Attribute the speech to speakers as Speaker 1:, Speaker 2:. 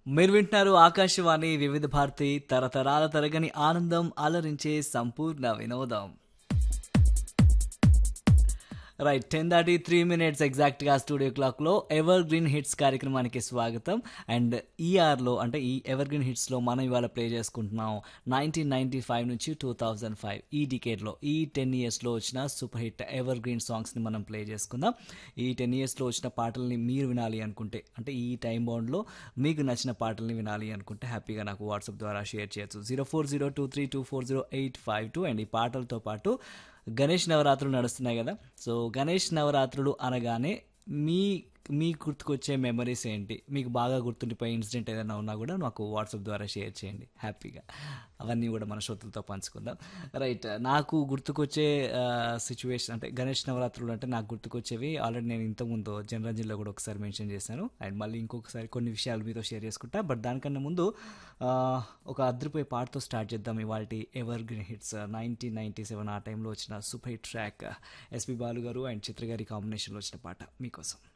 Speaker 1: మీరు వింటున్నారు ఆకాశవాణి వివిధ భారతి తరతరాల తరగని ఆనందం అలరించే సంపూర్ణ వినోదం right ten thirty three minutes ఎగ్జాక్ట్గా స్టూడియో క్లాక్లో ఎవర్ గ్రీన్ హిట్స్ కార్యక్రమానికి స్వాగతం అండ్ ఈఆర్లో అంటే ఈ ఎవర్ గ్రీన్ హిట్స్లో మనం ఇవాళ ప్లే చేసుకుంటున్నాం నైన్టీన్ నైన్టీ ఫైవ్ నుంచి టూ థౌజండ్ ఫైవ్ ఈ డికేడ్లో ఈ టెన్ ఇయర్స్లో వచ్చిన సూపర్ హిట్ ఎవర్ గ్రీన్ సాంగ్స్ని మనం ప్లే చేసుకుందాం ఈ టెన్ ఇయర్స్లో వచ్చిన పాటల్ని మీరు వినాలి అనుకుంటే అంటే ఈ టైం బౌండ్లో మీకు నచ్చిన పాటల్ని వినాలి అనుకుంటే హ్యాపీగా నాకు వాట్సాప్ ద్వారా షేర్ చేయొచ్చు zero four zero two three two four zero eight five two and ఈ పాటలతో పాటు గణేష్ నవరాత్రులు నడుస్తున్నాయి కదా సో గణేష్ నవరాత్రులు అనగానే మీ మీ గుర్తుకొచ్చే మెమరీస్ ఏంటి మీకు బాగా గుర్తుండిపోయే ఇన్సిడెంట్ ఏదైనా ఉన్నా కూడా నాకు వాట్సాప్ ద్వారా షేర్ చేయండి హ్యాపీగా అవన్నీ కూడా మన శ్రోతలతో పంచుకుందాం రైట్ నాకు గుర్తుకొచ్చే సిచ్యువేషన్ అంటే గణేష్ నవరాత్రులు అంటే నాకు గుర్తుకొచ్చేవి ఆల్రెడీ నేను ఇంతకుముందు జనరంజన్లో కూడా ఒకసారి మెన్షన్ చేశాను అండ్ మళ్ళీ ఇంకొకసారి కొన్ని విషయాలు మీతో షేర్ చేసుకుంటా బట్ దానికన్నా ముందు ఆ, ఒక అద్రిపోయే పాటతో స్టార్ట్ చేద్దాం ఇవాళ evergreen hits nineteen ninety seven ఆ టైంలో వచ్చిన super hit track SP Balu garu and చిత్ర గారి కాంబినేషన్లో వచ్చిన పాట మీకోసం